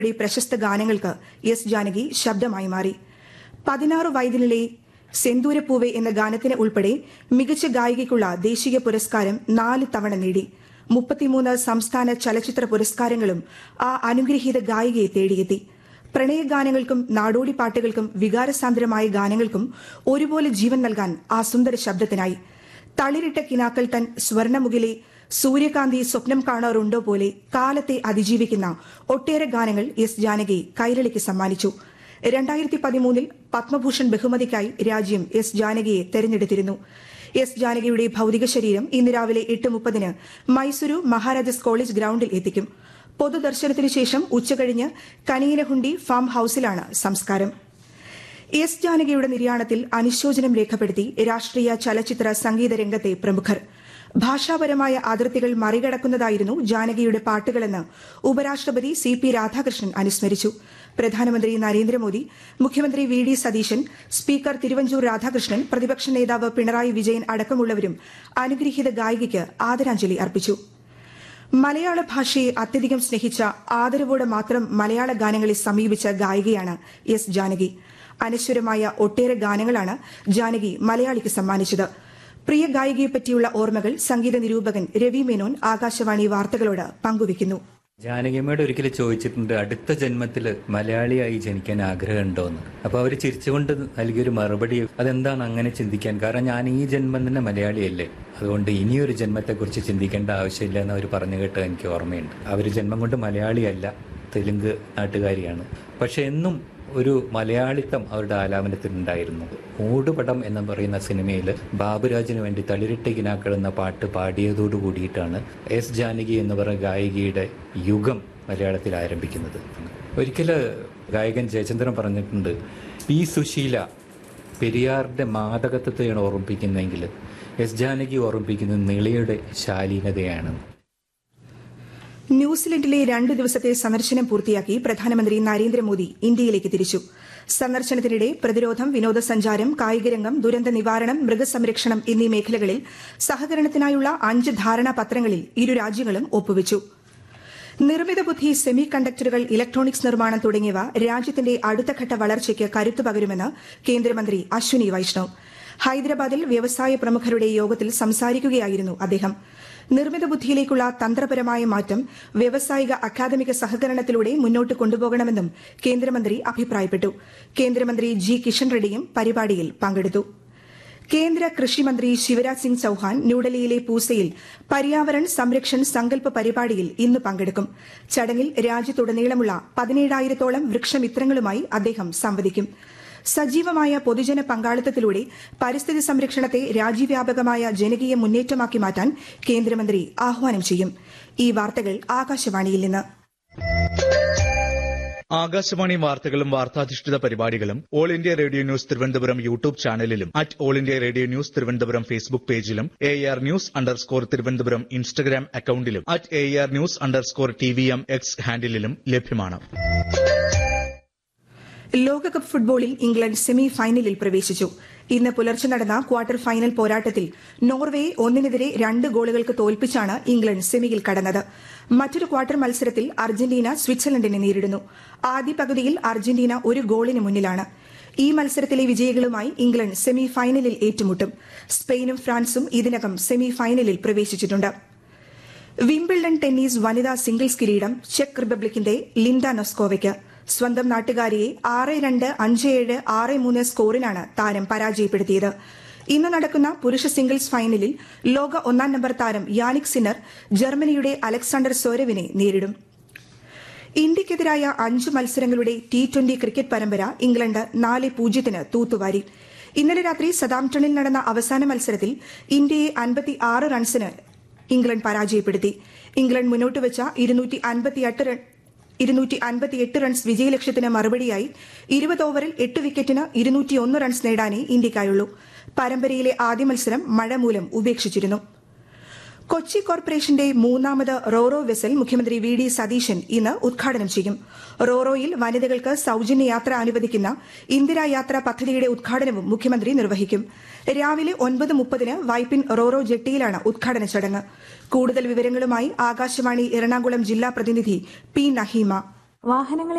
യുടെ പ്രശസ്ത ഗാനങ്ങൾക്ക് എസ് ജാനകി ശബ്ദമായി മാറി പതിനാറ് വയതിനിലെ സെന്തൂരപ്പൂവെ എന്ന ഗാനത്തിന് ഉൾപ്പെടെ മികച്ച ഗായികയ്ക്കുള്ള ദേശീയ പുരസ്കാരം നാല് തവണ നേടി മുപ്പത്തിമൂന്ന് സംസ്ഥാന ചലച്ചിത്ര പുരസ്കാരങ്ങളും ആ അനുഗ്രഹീത ഗായികയെ തേടിയെത്തി പ്രണയഗാനങ്ങൾക്കും നാടോടി പാട്ടുകൾക്കും വികാരസാന്ദ്രമായ ഗാനങ്ങൾക്കും ഒരുപോലെ ജീവൻ നൽകാൻ ആ സുന്ദര ശബ്ദത്തിനായി തളിരിട്ട കിനാക്കൾ തൻ സ്വർണമുകിലെ സൂര്യകാന്തി സ്വപ്നം കാണാറുണ്ടോ പോലെ കാലത്തെ അതിജീവിക്കുന്ന ഒട്ടേറെ ഗാനങ്ങൾ എസ് ജാനകി കൈരളിക്ക് സമ്മാനിച്ചു രണ്ടായിരത്തി പതിമൂന്നിൽ പത്മഭൂഷൺ ബഹുമതിക്കായി രാജ്യം എസ് ജാനകിയെ തെരഞ്ഞെടുത്തിരുന്നു എസ് ജാനകിയുടെ ഭൌതിക ശരീരം ഇന്ന് രാവിലെ എട്ട് മുപ്പതിന് മൈസൂരു മഹാരാജാസ് കോളേജ് ഗ്രൌണ്ടിൽ എത്തിക്കും പൊതുദർശനത്തിനു ശേഷം ഉച്ചകഴിഞ്ഞ് കനിയനഹുണ്ടി ഫാം ഹൌസിലാണ് സംസ്കാരം എസ് ജാനകിയുടെ നിര്യാണത്തിൽ അനുശോചനം രേഖപ്പെടുത്തി രാഷ്ട്രീയ ചലച്ചിത്ര സംഗീത രംഗത്തെ പ്രമുഖർ ഭാഷാപരമായ അതിർത്തികൾ മറികടക്കുന്നതായിരുന്നു ജാനകിയുടെ പാട്ടുകളെന്ന് ഉപരാഷ്ട്രപതി സി പി രാധാകൃഷ്ണൻ അനുസ്മരിച്ചു പ്രധാനമന്ത്രി നരേന്ദ്രമോദി മുഖ്യമന്ത്രി V D Satheesan speaker Thiruvanchoor Radhakrishnan പ്രതിപക്ഷ നേതാവ് പിണറായി വിജയൻ അടക്കമുള്ളവരും അനുഗ്രഹീത ഗായികയ്ക്ക് ആദരാഞ്ജലി അർപ്പിച്ചു മലയാള ഭാഷയെ അത്യധികം സ്നേഹിച്ച ആദരവോടെ മാത്രം മലയാള ഗാനങ്ങളെ സമീപിച്ച ഗായികയാണ് എസ് ജാനകി അനശ്വരമായ ഒട്ടേറെ ഗാനങ്ങളാണ് ജാനകി മലയാളിക്ക് സമ്മാനിച്ചത് പ്രിയ ഗായികയെപ്പറ്റിയുള്ള ഓർമ്മകൾ സംഗീത നിരൂപകൻ രവി മേനോൻ ആകാശവാണി വാർത്തകളോട് പങ്കുവയ്ക്കുന്നു ജാനകിയമ്മയോട് ഒരിക്കൽ ചോദിച്ചിട്ടുണ്ട് അടുത്ത ജന്മത്തിൽ മലയാളിയായി ജനിക്കാൻ ആഗ്രഹമുണ്ടോന്ന് അപ്പൊ അവർ ചിരിച്ചുകൊണ്ട് നൽകിയൊരു മറുപടി അതെന്താണ് അങ്ങനെ ചിന്തിക്കാൻ കാരണം ഞാൻ ഈ ജന്മം തന്നെ മലയാളിയല്ലേ അതുകൊണ്ട് ഇനിയൊരു ജന്മത്തെക്കുറിച്ച് ചിന്തിക്കേണ്ട ആവശ്യമില്ല എന്ന് അവർ പറഞ്ഞു കേട്ടത് എനിക്ക് ഓർമ്മയുണ്ട് അവർ ജന്മം കൊണ്ട് മലയാളിയല്ല തെലുങ്ക് നാട്ടുകാരിയാണ് പക്ഷെ എന്നും ഒരു മലയാളിത്തം അവരുടെ ആലാപനത്തിലുണ്ടായിരുന്നു മൂടുപടം എന്ന് പറയുന്ന സിനിമയിൽ ബാബുരാജിന് വേണ്ടി തളിരിട്ട കിനാക്കൾ എന്ന പാട്ട് പാടിയതോടു കൂടിയിട്ടാണ് എസ് ജാനകി എന്ന് പറയുന്ന ഗായികയുടെ യുഗം മലയാളത്തിൽ ആരംഭിക്കുന്നത് ഒരിക്കൽ ഗായകൻ ജയചന്ദ്രൻ പറഞ്ഞിട്ടുണ്ട് പി സുശീല പെരിയാറിന്റെ മാദകത്വത്തെയാണ് ഓർമ്മിപ്പിക്കുന്നതെങ്കിൽ എസ് ജാനകി ഓർമ്മിപ്പിക്കുന്നത് നിളയുടെ ശാലീനതയാണ് ന്യൂസിലൻഡിലെ രണ്ടു ദിവസത്തെ സന്ദർശനം പൂർത്തിയാക്കി പ്രധാനമന്ത്രി നരേന്ദ്രമോദി ഇന്ത്യയിലേക്ക് തിരിച്ചു സന്ദർശനത്തിനിടെ പ്രതിരോധം വിനോദസഞ്ചാരം കായികരംഗം ദുരന്ത നിവാരണം മൃഗസംരക്ഷണം എന്നീ മേഖലകളിൽ സഹകരണത്തിനായുള്ള അഞ്ച് ധാരണാപത്രങ്ങളിൽ ഇരു രാജ്യങ്ങളും ഒപ്പുവച്ചു നിർമ്മിത ബുദ്ധി സെമി കണ്ടക്ടറുകൾ ഇലക്ട്രോണിക്സ് നിർമ്മാണം തുടങ്ങിയവ രാജ്യത്തിന്റെ അടുത്തഘട്ട വളർച്ചയ്ക്ക് കരുത്തു പകരുമെന്ന് കേന്ദ്രമന്ത്രി അശ്വിനി വൈഷ്ണവ് ഹൈദരാബാദിൽ വ്യവസായ പ്രമുഖരുടെ യോഗത്തിൽ സംസാരിക്കുകയായിരുന്നു അദ്ദേഹം നിർമ്മിത ബുദ്ധിയിലേക്കുള്ള തന്ത്രപരമായ മാറ്റം വ്യാവസായിക അക്കാദമിക സഹകരണത്തിലൂടെ മുന്നോട്ട് കൊണ്ടുപോകണമെന്നും കേന്ദ്രമന്ത്രി അഭിപ്രായപ്പെട്ടു കേന്ദ്രമന്ത്രി ജി കിഷൻ റെഡ്ഡിയും പരിപാടിയിൽ പങ്കെടുത്തു കേന്ദ്ര കൃഷിമന്ത്രി ശിവരാജ് സിംഗ് ചൌഹാൻ ന്യൂഡൽഹിയിലെ പൂസയിൽ പര്യാവരൺ സംരക്ഷൺ സങ്കല്പ പരിപാടിയിൽ ഇന്ന് പങ്കെടുക്കും ചടങ്ങിൽ രാജ്യത്തുടനീളമുള്ള പതിനേഴായിരത്തോളം വൃക്ഷമിത്രങ്ങളുമായി അദ്ദേഹം സംവദിക്കും സജീവമായ പൊതുജന പങ്കാളിത്തത്തിലൂടെ പരിസ്ഥിതി സംരക്ഷണത്തെ രാജ്യവ്യാപകമായ ജനകീയ മുന്നേറ്റമാക്കി മാറ്റാൻ കേന്ദ്രമന്ത്രി ആഹ്വാനം ചെയ്യും ഈ വാർത്തകൾ ആകാശവാണിയിൽ നിന്ന് ആകാശവാണി വാർത്തകളും വാർത്താധിഷ്ഠിത പരിപാടികളും all India radio news Thiruvananthapuram YouTube ചാനലിലും at all India radio news Thiruvananthapuram Facebook പേജിലും A R news underscore Thiruvananthapuram Instagram അക്കൌണ്ടിലും at A R news underscore T V M X ഹാൻഡിലും ലഭ്യമാണ് ലോകകപ്പ് ഫുട്ബോളിൽ ഇംഗ്ലണ്ട് സെമി ഫൈനലിൽ പ്രവേശിച്ചു ഇന്ന് പുലർച്ചെ നടന്ന ക്വാർട്ടർ ഫൈനൽ പോരാട്ടത്തിൽ നോർവേയെ ഒന്നിനെതിരെ രണ്ട് ഗോളുകൾക്ക് തോൽപ്പിച്ചാണ് ഇംഗ്ലണ്ട് സെമിയിൽ കടന്നത് മറ്റൊരു ക്വാർട്ടർ മത്സരത്തിൽ അർജന്റീന സ്വിറ്റ്സർലൻഡിനെ നേരിടുന്നു ആദ്യ പകുതിയിൽ അർജന്റീന ഒരു ഗോളിന് മുന്നിലാണ് ഈ മത്സരത്തിലെ വിജയികളുമായി ഇംഗ്ലണ്ട് സെമി ഫൈനലിൽ ഏറ്റുമുട്ടും സ്പെയിനും ഫ്രാൻസും ഇതിനകം സെമി ഫൈനലിൽ പ്രവേശിച്ചിട്ടുണ്ട് വിംബിൾഡൺ ടെന്നീസ് വനിതാ സിംഗിൾസ് കിരീടം ചെക്ക് റിപ്പബ്ലിക്കിന്റെ ലിൻഡ നൊസ്കോവയ്ക്ക് സ്വന്തം നാട്ടുകാരിയെ ആറ് രണ്ട് അഞ്ച് ഏഴ് ആറ് മൂന്ന് സ്കോറിനാണ് താരം പരാജയപ്പെടുത്തിയത് ഇന്ന് നടക്കുന്ന പുരുഷ സിംഗിൾസ് ഫൈനലിൽ ലോക ഒന്നാം നമ്പർ താരം യാനിക് സിന്നർ ജർമ്മനിയുടെ അലക്സാണ്ടർ സോരവിനെ നേരിടും ഇന്ത്യയ്ക്കെതിരായ അഞ്ച് മത്സരങ്ങളുടെ ടി ട്വന്റി ക്രിക്കറ്റ് പരമ്പര ഇംഗ്ലണ്ട് നാല് പൂജ്യത്തിന് തൂത്തുവാരി ഇന്നലെ രാത്രി സതാംപ്ടണിൽ നടന്ന അവസാന മത്സരത്തിൽ ഇന്ത്യയെ അൻപത്തി ആറ് റൺസിന് ഇംഗ്ലണ്ട് പരാജയപ്പെടുത്തി ഇംഗ്ലണ്ട് മുന്നോട്ട് വെച്ച ഇരുന്നൂറ്റി അൻപത്തിയെട്ട് റൺ ഇരുന്നൂറ്റി അൻപത്തിയെട്ട് റൺസ് വിജയലക്ഷ്യത്തിന് മറുപടിയായി ഇരുപത് ഓവറിൽ എട്ട് വിക്കറ്റിന് ഇരുന്നൂറ്റിയൊന്ന് റൺസ് നേടാനേ ഇന്ത്യയ്ക്കായുള്ളൂ പരമ്പരയിലെ ആദ്യ മത്സരം മഴ മൂലം ഉപേക്ഷിച്ചിരുന്നു കൊച്ചി കോർപ്പറേഷന്റെ മൂന്നാമത് റോറോ വെസൽ മുഖ്യമന്ത്രി വി ഡി സതീശൻ ഇന്ന് ഉദ്ഘാടനം ചെയ്യും റോറോയിൽ വനിതകൾക്ക് സൌജന്യ യാത്ര അനുവദിക്കുന്ന ഇന്ദിരാ യാത്ര പദ്ധതിയുടെ ഉദ്ഘാടനവും മുഖ്യമന്ത്രി നിർവഹിക്കും രാവിലെ ഒൻപത് മുപ്പതിന് വൈപ്പിൻ റോറോ ജെട്ടിയിലാണ് ഉദ്ഘാടന ചടങ്ങ് കൂടുതൽ വിവരങ്ങളുമായി ആകാശവാണി എറണാകുളം ജില്ലാ പ്രതിനിധി പി നഹീമ വാഹനങ്ങളിൽ